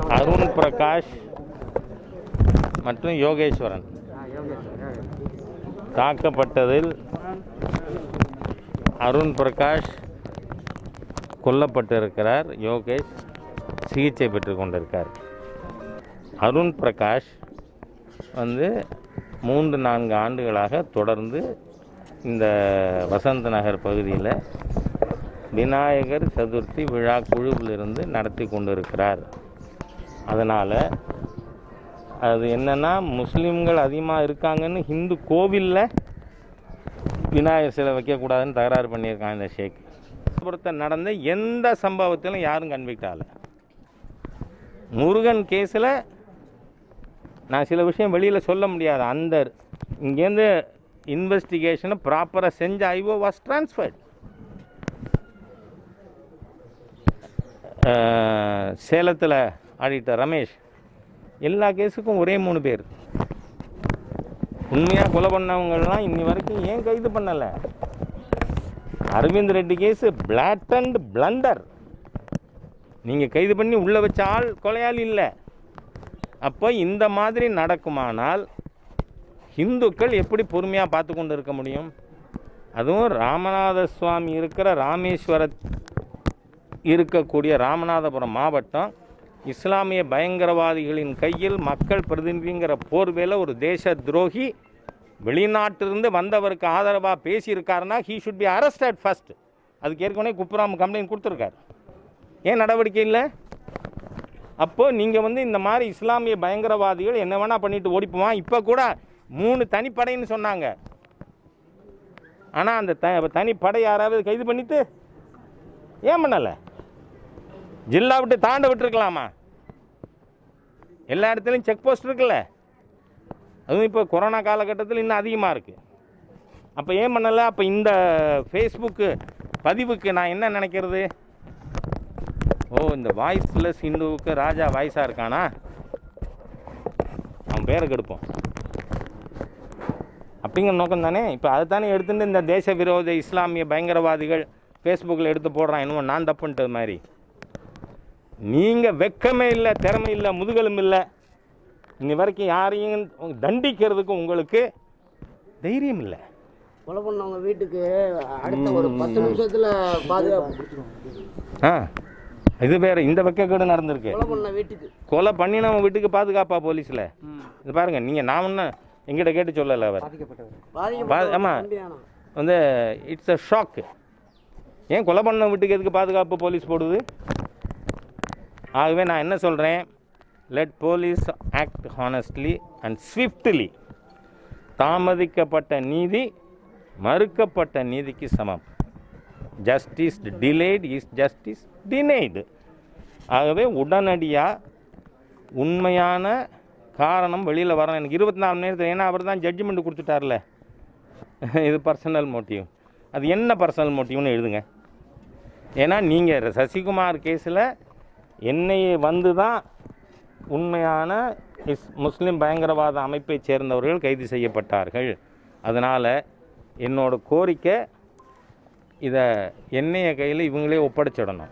அருண் பிரகாஷ் மற்றும் யோகேஸ்வரன் தாக்கப்பட்டதில் அருண் பிரகாஷ் கொல்லப்பட்டிருக்கிறார் யோகேஷ் சிகிச்சை பெற்று கொண்டிருக்கார் அருண் பிரகாஷ் வந்து மூன்று நான்கு ஆண்டுகளாக தொடர்ந்து இந்த வசந்த நகர் பகுதியில் விநாயகர் சதுர்த்தி விழா குழுவிலிருந்து நடத்தி கொண்டிருக்கிறார் அதனால் அது என்னென்னா முஸ்லீம்கள் அதிகமாக இருக்காங்கன்னு ஹிந்து கோவிலில் விநாயகர் சிலை வைக்கக்கூடாதுன்னு தகராறு பண்ணியிருக்கான் இந்த ஷேக் பொறுத்த நடந்த எந்த சம்பவத்திலும் யாரும் கன்விக்ட் ஆகலை முருகன் கேஸில் நான் சில விஷயம் வெளியில் சொல்ல முடியாது அந்த இங்கேருந்து இன்வெஸ்டிகேஷனை ப்ராப்பராக செஞ்ச ஐஓ வாஸ் ட்ரான்ஸ்ஃபர்ட் சேலத்தில் ஆடிட்டர் ரமேஷ் எல்லா கேஸுக்கும் ஒரே மூணு பேர் உண்மையாக கொலை பண்ணவங்கலாம் இன்னி வரைக்கும் ஏன் கைது பண்ணலை Aravind Reddy case plot and blunder நீங்கள் கைது பண்ணி உள்ளே வச்ச ஆள் கொலையாளி இல்லை அப்போ இந்த மாதிரி நடக்குமானால் இந்துக்கள் எப்படி பொறுமையாக பார்த்து கொண்டு இருக்க முடியும் அதுவும் ராமநாத சுவாமி இருக்கிற ராமேஸ்வர இருக்கக்கூடிய ராமநாதபுரம் மாவட்டம் இஸ்லாமிய பயங்கரவாதிகளின் கையில் மக்கள் பிரதிநிதிங்கிற போர்வேல ஒரு தேச துரோகி வெளிநாட்டிலிருந்து வந்தவருக்கு ஆதரவாக பேசியிருக்காருன்னா he should be arrested first அதுக்கு ஏற்கனவே குப்புராம் கம்ப்ளைண்ட் கொடுத்துருக்காரு ஏன் நடவடிக்கை இல்லை அப்போ நீங்கள் வந்து இந்த மாதிரி இஸ்லாமிய பயங்கரவாதிகள் என்ன வேணால் பண்ணிட்டு ஓடிப்போவான் இப்போ கூட மூணு தனிப்படைன்னு சொன்னாங்க ஆனால் அந்த த தனிப்படை யாராவது கைது பண்ணிட்டு ஏன் பண்ணலை ஜில்லா விட்டு தாண்ட விட்டுருக்கலாமா எல்லா இடத்துலையும் செக் போஸ்ட் இருக்குல்ல அதுவும் இப்போ கொரோனா காலகட்டத்தில் இன்னும் அதிகமாக இருக்குது அப்போ ஏன் பண்ணலை அப்போ இந்த ஃபேஸ்புக்கு பதிவுக்கு நான் என்ன நினைக்கிறது ஓ இந்த வாய்ஸ்லெஸ் ஹிந்துவுக்கு ராஜா வாய்ஸாக இருக்கானா அவன் பேரை கெடுப்போம் அப்படிங்கிற நோக்கம் தானே இப்போ அதை தானே எடுத்துட்டு இந்த தேச விரோத இஸ்லாமிய பயங்கரவாதிகள் ஃபேஸ்புக்கில் எடுத்து போடுறான் இன்னும் நான் தப்புன்றது மாதிரி நீங்கள் வெக்கமே இல்லை திறமை இல்லை முதுகலும் இல்லை இன்னி வரைக்கும் யாரையும் தண்டிக்கிறதுக்கு உங்களுக்கு தைரியம் இல்லை கொலை பண்ணவங்க வீட்டுக்கு அடுத்த ஒரு பத்து நிமிஷத்துல பாதுகாப்பு ஆ இது வேற இந்த வெக்கக்கேடு நடந்திருக்கு கொலை பண்ண வீட்டுக்கு கொலை பண்ணினவன் வீட்டுக்கு பாதுகாப்பா போலீஸில் இது பாருங்க நீங்கள் நான் ஒன்றும் எங்கிட்ட கேட்டு சொல்லலை அவர் பா- ஆமா. பாதிக்கப்பட்ட வந்து இட்ஸ் அ ஷாக்கு ஏன் கொலை பண்ண வீட்டுக்கு எதுக்கு பாதுகாப்பு போலீஸ் போடுது ஆகவே நான் என்ன சொல்கிறேன் let police act honestly and swiftly தாமதிக்கப்பட்ட நீதி மறுக்கப்பட்ட நீதிக்கு சமம் justice delayed is justice denied ஆகவே உடனடியாக உண்மையான காரணம் வெளியில் வரணும் எனக்கு இருபத்தி நாலு மணி நேரத்தில் ஏன்னா அவர் தான் ஜட்ஜ்மெண்ட் கொடுத்துட்டார்ல இது பர்சனல் மோட்டிவ் அது என்ன பர்சனல் மோட்டிவ்னு எழுதுங்க ஏன்னா நீங்கள் சசிகுமார் கேஸில் என்னையை வந்து தான் உண்மையான இஸ் முஸ்லீம் பயங்கரவாத அமைப்பைச் சேர்ந்தவர்கள் கைது செய்யப்பட்டார்கள் அதனால் என்னோட கோரிக்கை இதை என்னைய கையில் இவங்களே ஒப்படைச்சிடணும்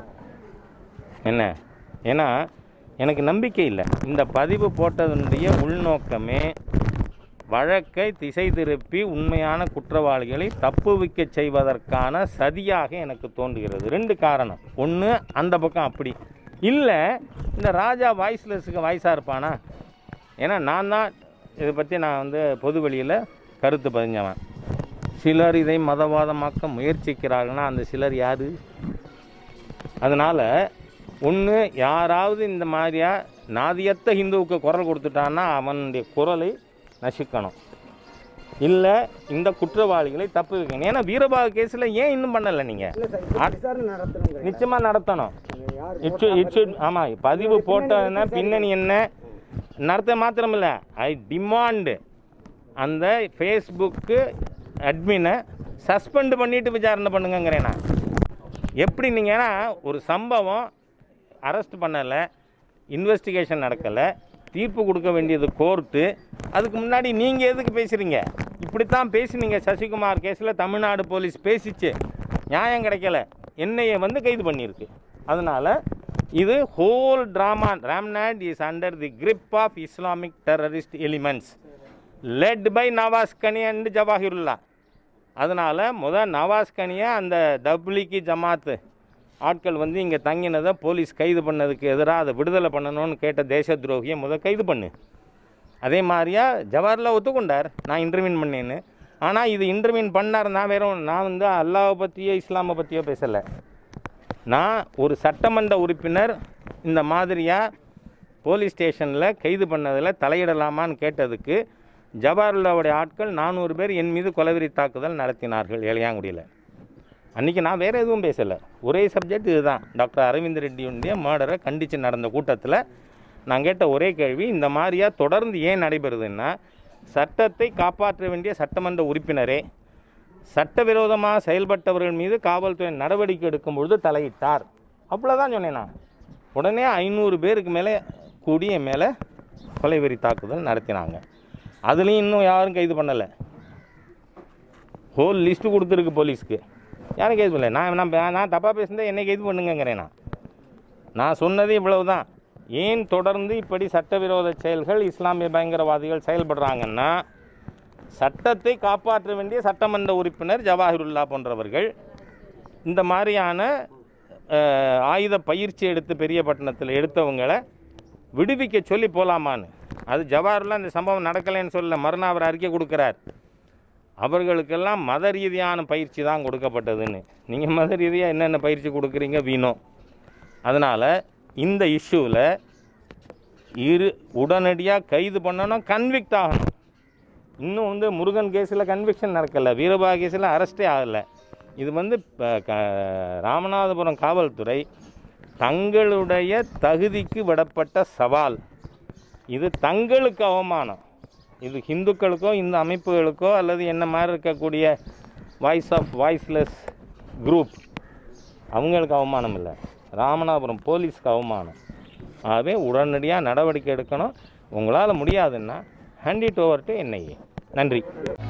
என்ன ஏன்னா எனக்கு நம்பிக்கை இல்லை இந்த பதிவு போட்டதனுடைய உள்நோக்கமே வழக்கை திசை திருப்பி உண்மையான குற்றவாளிகளை தப்புவிக்க செய்வதற்கான சதியாக எனக்கு தோன்றுகிறது ரெண்டு காரணம் ஒன்று அந்த பக்கம் அப்படி இல்லை இந்த ராஜா வாய்ஸ்லெஸ்ஸுக்கு வாய்ஸாக இருப்பானா ஏன்னா நான் தான் இதை பற்றி நான் வந்து பொது வெளியில் கருத்து பதிஞ்சவன் சிலர் இதை மதவாதமாக்க முயற்சிக்கிறார்கள்னா அந்த சிலர் யார் அதனால் ஒன்று யாராவது இந்த மாதிரியா நாதியத்த ஹிந்துவுக்கு குரல் கொடுத்துட்டான்னா அவனுடைய குரலை நசுக்கணும் இல்லை இந்த குற்றவாளிகளை தப்பு வைக்கணும் ஏன்னா வீரபாகு கேஸில் ஏன் இன்னும் பண்ணலை நீங்கள் விசாரணை நடத்தணும் நிச்சயமாக நடத்தணும் யார் இட் இட் ஆமாம் பதிவு போட்டதுன்னா பின்னணி என்ன நடத்த மாத்திரமில்ல ஐ டிமாண்டு அந்த ஃபேஸ்புக்கு அட்மினை சஸ்பெண்ட் பண்ணிட்டு விசாரணை பண்ணுங்கங்கிறேன் நான் எப்படி நீங்கள் ஏன்னா ஒரு சம்பவம் அரெஸ்ட் பண்ணலை இன்வெஸ்டிகேஷன் நடக்கலை தீர்ப்பு கொடுக்க வேண்டியது கோர்ட்டு அதுக்கு முன்னாடி நீங்கள் எதுக்கு பேசுகிறீங்க இப்படித்தான் பேசுனீங்க சசிகுமார் கேஸில் தமிழ்நாடு போலீஸ் பேசிச்சு நியாயம் கிடைக்கல என்னைய வந்து கைது பண்ணியிருக்கு அதனால் இது whole drama Ramnad is under the grip of Islamic terrorist elements led by Nawaz Kani and Jawahirullah அதனால் முத நவாஸ் கனியை அந்த தப்லிகி ஜமாத்து ஆட்கள் வந்து இங்கே தங்கினதை போலீஸ் கைது பண்ணதுக்கு எதிராக அதை விடுதலை பண்ணணும்னு கேட்ட தேச துரோகியை முத கைது பண்ணு அதே மாதிரியா ஜவஹர்லால் ஒத்துக்கொண்டார் நான் இன்டர்வியூன் பண்ணேன்னு ஆனால் இது இன்டர்வியூன் பண்ணார் நான் வேற ஒண்ணு- நான் வந்து அல்லாவை பற்றியோ இஸ்லாமை பற்றியோ பேசலை நான் ஒரு சட்டமன்ற உறுப்பினர் இந்த மாதிரியாக போலீஸ் ஸ்டேஷனில் கைது பண்ணதில் தலையிடலாமான்னு கேட்டதுக்கு ஜவஹர்லாவுடைய ஆட்கள் நானூறு பேர் என் மீது கொலவெறி தாக்குதல் நடத்தினார்கள் இளையாங்குடியில் அன்றைக்கி நான் வேறு எதுவும் பேசலை ஒரே சப்ஜெக்ட் இதுதான் டாக்டர் அரவிந்த் ரெட்டியுடைய மர்டரை கண்டித்து நடந்த கூட்டத்தில் நான் கேட்ட ஒரே கேள்வி இந்த மாதிரியா தொடர்ந்து ஏன் நடைபெறுதுன்னா சட்டத்தை காப்பாற்ற வேண்டிய சட்டமன்ற உறுப்பினரே சட்டவிரோதமாக செயல்பட்டவர்கள் மீது காவல்துறை நடவடிக்கை எடுக்கும் பொழுது தலையிட்டார் அவ்வளோதான் சொன்னேன் நான் உடனே ஐநூறு பேருக்கு மேலே கூடி என் மேலே கொலைவெறி தாக்குதல் நடத்தினாங்க அதுலேயும் இன்னும் யாரும் கைது பண்ணலை ஹோல் லிஸ்ட்டு கொடுத்துருக்கு போலீஸ்க்கு யாரும் கைது பண்ணல நான் நான் நான் தப்பாக பேசுனதை என்னை கைது பண்ணுங்கங்கிறேன் நான் நான் சொன்னது இவ்வளவு தான் ஏன் தொடர்ந்து இப்படி சட்டவிரோத செயல்கள் இஸ்லாமிய பயங்கரவாதிகள் செயல்படுறாங்கன்னா சட்டத்தை காப்பாற்ற வேண்டிய சட்டமன்ற உறுப்பினர் ஜவாஹிருல்லா போன்றவர்கள் இந்த மாதிரியான அஹ், ஆயுத பயிற்சி எடுத்து பெரிய பட்டணத்தில் எடுத்தவங்களை விடுவிக்க சொல்லி போகலாமான்னு அது ஜவாஹர்லாம் இந்த சம்பவம் நடக்கலைன்னு சொல்ல மறுநாள் அவர் அறிக்கை கொடுக்குறார் அவர்களுக்கெல்லாம் மத ரீதியான பயிற்சி தான் கொடுக்கப்பட்டதுன்னு நீங்கள் மத ரீதியாக என்னென்ன பயிற்சி கொடுக்குறீங்க வீணோ அதனால் இந்த இஷ்யூவில் இரு உடனடியாக கைது பண்ணணும் கன்விக்ட் ஆகணும் இன்னும் வந்து முருகன் கேஸில் கன்விக்ஷன் நடக்கலை வீரபா கேஸில் அரெஸ்டே ஆகலை இது வந்து ப- க- ராமநாதபுரம் காவல்துறை தங்களுடைய தகுதிக்கு விடப்பட்ட சவால் இது தங்களுக்கு அவமானம் இது ஹிந்துக்களுக்கோ இந்த அமைப்புகளுக்கோ அல்லது என்ன மாதிரி இருக்கக்கூடிய வாய்ஸ் ஆஃப் வாய்ஸ்லெஸ் குரூப் அவங்களுக்கு அவமானம் இல்லை ராமநாதபுரம் போலீஸ்க்கு அவமானம் ஆகவே உடனடியாக நடவடிக்கை எடுக்கணும் உங்களால் முடியாதுன்னா hand it over to NIA நன்றி